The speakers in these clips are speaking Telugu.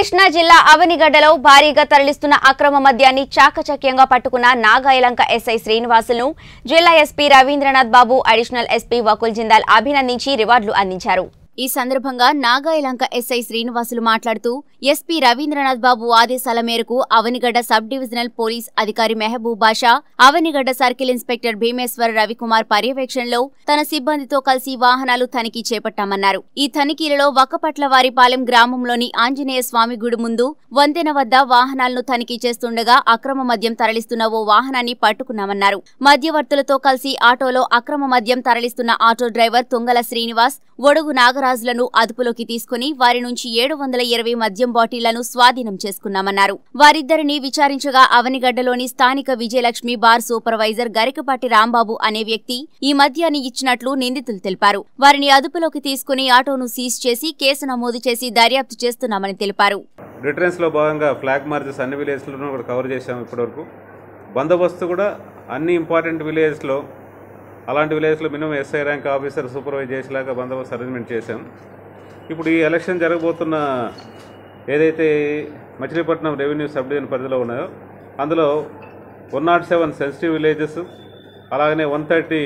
కృష్ణా జిల్లా అవనిగడ్డలో భారీగా తరలిస్తున్న అక్రమ మద్యాన్ని చాకచక్యంగా పట్టుకున్న నాగాయలంక ఎస్ఐ శ్రీనివాసులను జిల్లా SP Ravindranath Babu additional SP Vakul Jindal అభినందించి రివార్డులు అందించారు ఈ సందర్భంగా నాగాయలంక ఎస్ఐ శ్రీనివాసులు మాట్లాడుతూ ఎస్పీ రవీంద్రనాథ్ బాబు ఆదేశాల మేరకు అవనిగడ్డ సబ్ డివిజనల్ పోలీస్ అధికారి మెహబూబ్ బాషా అవనిగడ్డ సర్కిల్ ఇన్స్పెక్టర్ భీమేశ్వర రవికుమార్ పర్యవేక్షణలో తన సిబ్బందితో కలిసి వాహనాలు తనిఖీ చేపట్టామన్నారు ఈ తనిఖీలలో వక్కపట్ల వారిపాలెం గ్రామంలోని ఆంజనేయ స్వామి గుడి ముందు వంతెన వద్ద వాహనాలను తనిఖీ చేస్తుండగా అక్రమ మద్యం తరలిస్తున్న ఓ వాహనాన్ని పట్టుకున్నామన్నారు మధ్యవర్తులతో కలిసి ఆటోలో అక్రమ మద్యం తరలిస్తున్న ఆటో డ్రైవర్ తుంగల శ్రీనివాస్ ఒడుగు నాగరాజులను అదుపులోకి తీసుకుని వారి నుంచి ఏడు వందల ఇరవై మద్యం బాటిళ్లను స్వాధీనం చేసుకున్నామన్నారు వారిద్దరిని విచారించగా అవనిగడ్డలోని స్థానిక విజయలక్ష్మి బార్ సూపర్వైజర్ గరికపాటి రాంబాబు అనే వ్యక్తి ఈ మద్యాన్ని ఇచ్చినట్లు నిందితులు తెలిపారు వారిని అదుపులోకి తీసుకుని ఆటోను సీజ్ చేసి కేసు నమోదు చేసి దర్యాప్తు చేస్తున్నామని తెలిపారు రిటర్న్స్లో భాగంగా ఫ్లాగ్ మార్చెస్ అన్ని విలేజ్లను కూడా కవర్ చేశాము ఇప్పటివరకు బందోబస్తు కూడా అన్ని ఇంపార్టెంట్ విలేజ్లో అలాంటి విలేజ్లో minimum SI rank officer supervise చేసేలాగా బందోబస్తు అరేంజ్మెంట్ చేశాం ఇప్పుడు ఈ ఎలక్షన్ జరగబోతున్న ఏదైతే మచిలీపట్నం రెవెన్యూ సబ్ డివిజన్ పరిధిలో ఉన్నాయో అందులో one nought seven sensitive villages అలాగనే one thirty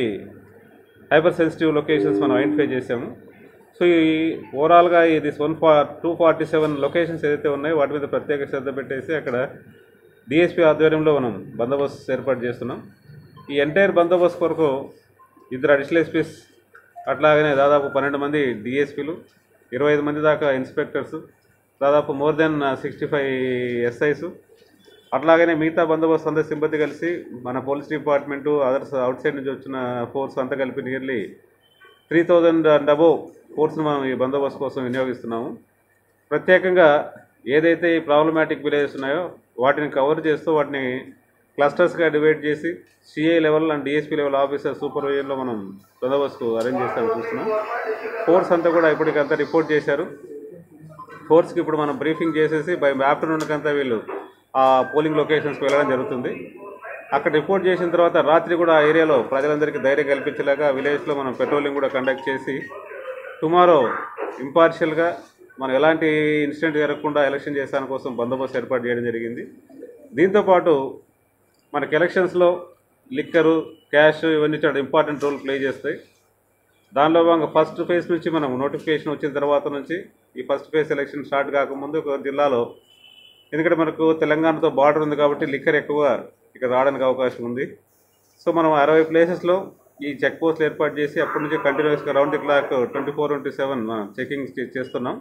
hyper sensitive locations మనం ఐడెంటిఫై చేసాము సో ఈ ఓవరాల్గా ఇది వన్ ఫా టూ ఫార్టీ సెవెన్ లొకేషన్స్ ఏదైతే ఉన్నాయో వాటి మీద ప్రత్యేక శ్రద్ధ పెట్టేసి అక్కడ డిఎస్పీ ఆధ్వర్యంలో మనం బందోబస్తు ఏర్పాటు చేస్తున్నాం ఈ ఎంటైర్ బందోబస్తు కొరకు ఇద్దరు అడిషనల్ ఎస్పీస్ అట్లాగనే దాదాపు పన్నెండు మంది డిఎస్పీలు ఇరవై ఐదు మంది దాకా ఇన్స్పెక్టర్స్ దాదాపు more than sixty five SIs అట్లాగనే మిగతా బందోబస్తు అందరి సిబ్బంది కలిసి మన police department others outside నుంచి వచ్చిన ఫోర్స్ అంతా కలిపి nearly three thousand and above ఫోర్స్ని మనం ఈ బందోబస్తు కోసం వినియోగిస్తున్నాము ప్రత్యేకంగా ఏదైతే ఈ ప్రాబ్లమాటిక్ విలేజెస్ ఉన్నాయో వాటిని కవర్ చేస్తూ వాటిని క్లస్టర్స్గా డివైడ్ చేసి CI level and DSP level officer సూపర్వైజర్లో మనం బందోబస్తు అరేంజ్ చేస్తామని చూస్తున్నాం ఫోర్స్ అంతా కూడా ఇప్పటికంతా రిపోర్ట్ చేశారు ఫోర్స్కి ఇప్పుడు మనం బ్రీఫింగ్ చేసేసి బై ఆఫ్టర్నూన్కి అంతా వీళ్ళు ఆ పోలింగ్ లొకేషన్స్కి వెళ్ళడం జరుగుతుంది అక్కడ రిపోర్ట్ చేసిన తర్వాత రాత్రి కూడా ఆ ఏరియాలో ప్రజలందరికీ ధైర్యం కల్పించేలాగా విలేజ్లో మనం పెట్రోలింగ్ కూడా కండక్ట్ చేసి టుమారో ఇంపార్షియల్గా మనం ఎలాంటి ఇన్సిడెంట్ జరగకుండా ఎలక్షన్ చేసాని కోసం బందోబస్తు ఏర్పాటు చేయడం జరిగింది దీంతోపాటు మనకి ఎలక్షన్స్లో లిక్కరు క్యాష్ ఇవన్నీ చాలా ఇంపార్టెంట్ రోల్ ప్లే చేస్తాయి దానిలో భాగంగా ఫస్ట్ ఫేజ్ నుంచి మనం నోటిఫికేషన్ వచ్చిన తర్వాత నుంచి ఈ ఫస్ట్ ఫేజ్ ఎలక్షన్ స్టార్ట్ కాకముందు ఒక జిల్లాలో ఎందుకంటే మనకు తెలంగాణతో బార్డర్ ఉంది కాబట్టి లిక్కర్ ఎక్కువ ఇక్కడ రావడానికి అవకాశం ఉంది సో మనం అరవై ప్లేసెస్లో ఈ చెక్ పోస్టులు ఏర్పాటు చేసి అప్పటి నుంచి కంటిన్యూస్గా round the clock twenty four twenty seven మనం చెకింగ్ చేస్తున్నాం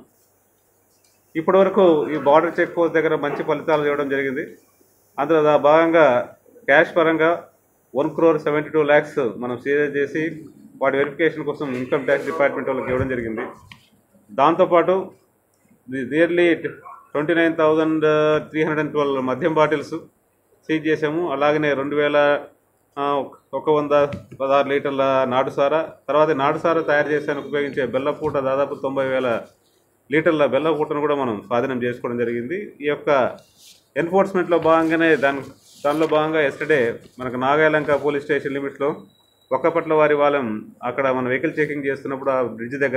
ఇప్పటివరకు ఈ బార్డర్ చెక్ పోస్ట్ దగ్గర మంచి ఫలితాలు ఇవ్వడం జరిగింది అందులో దా- భాగంగా క్యాష్ పరంగా one crore seventy two lakhs మనం సీరియస్ చేసి వాటి వెరిఫికేషన్ కోసం ఇన్కమ్ ట్యాక్స్ డిపార్ట్మెంట్ వాళ్ళకి ఇవ్వడం జరిగింది దాంతోపాటు nearly twenty nine thousand three hundred and twelve మద్యం బాటిల్స్ సీజ్ చేసాము అలాగనే రెండు వేల ఆ, ఒక వంద పదహారు లీటర్ల నాటుసార తర్వాత ఈ నాటుసార తయారు చేసేందుకు ఉపయోగించే బెల్లపూట దాదాపు తొంభై వేల లీటర్ల బెల్లపూటను కూడా మనం స్వాధీనం చేసుకోవడం జరిగింది ఈ యొక్క ఎన్ఫోర్స్మెంట్లో భాగంగానే దాని దానిలో భాగంగా ఎస్టర్డే మనకు నాగాయలంక పోలీస్ స్టేషన్ లిమిట్స్లో ఒక్కపట్ల వారి వాళ్ళం అక్కడ మన వెహికల్ చెకింగ్ చేస్తున్నప్పుడు ఆ బ్రిడ్జ్ దగ్గర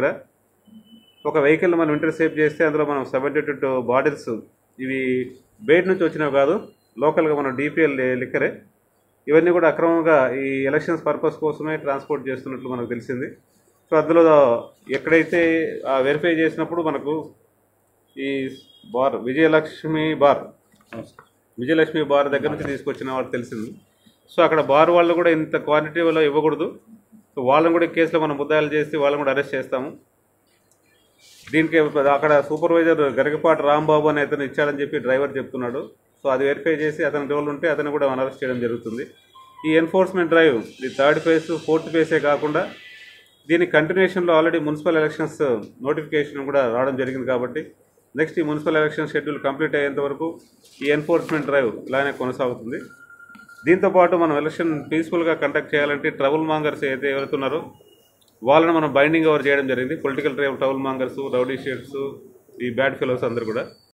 ఒక వెహికల్ మనం ఇంటర్సెప్ట్ చేస్తే అందులో మనం సెవెంటీ టూ బాటిల్స్ ఇవి బయట నుంచి వచ్చినవి కాదు లోకల్గా మనం డిపిఎల్ లిక్కరే ఇవన్నీ కూడా అక్రమంగా ఈ ఎలక్షన్స్ పర్పస్ కోసమే ట్రాన్స్పోర్ట్ చేస్తున్నట్లు మనకు తెలిసింది సో అందులో ఎక్కడైతే వెరిఫై చేసినప్పుడు మనకు ఈ bar Vijayalakshmi bar Vijayalakshmi bar దగ్గర నుంచి తీసుకొచ్చిన వాళ్ళు తెలిసింది సో అక్కడ బార్ వాళ్ళు కూడా ఇంత క్వాంటిటీ వల్ల ఇవ్వకూడదు సో వాళ్ళని కూడా ఈ కేసులో మనం ముద్దాయిలు చేసి వాళ్ళని కూడా అరెస్ట్ చేస్తాము దీనికి అక్కడ సూపర్వైజర్ గరికపాటి రాంబాబు అనే అతను ఇచ్చాడని చెప్పి డ్రైవర్ చెప్తున్నాడు సో అది వెరిఫై చేసి అతని రోల్ ఉంటే అతను కూడా మనం అరెస్ట్ చేయడం జరుగుతుంది ఈ ఎన్ఫోర్స్మెంట్ డ్రైవ్ ఇది థర్డ్ ఫేజ్ ఫోర్త్ ఫేజే కాకుండా దీని కంటిన్యూషన్లో ఆల్రెడీ మున్సిపల్ ఎలక్షన్స్ నోటిఫికేషన్ కూడా రావడం జరిగింది కాబట్టి నెక్స్ట్ ఈ మున్సిపల్ ఎలక్షన్ షెడ్యూల్ కంప్లీట్ అయ్యేంత వరకు ఈ ఎన్ఫోర్స్మెంట్ డ్రైవ్ ఇలానే కొనసాగుతుంది దీంతోపాటు మనం ఎలక్షన్ పీస్ఫుల్గా కండక్ట్ చేయాలంటే ట్రబుల్ మాంగర్స్ ఏదైతే ఎవరుతున్నారో వాళ్ళని మనం బైండింగ్ ఓవర్ చేయడం జరిగింది political trouble mongers rowdy sheets ఈ బ్యాడ్ ఫెలోస్ అందరు కూడా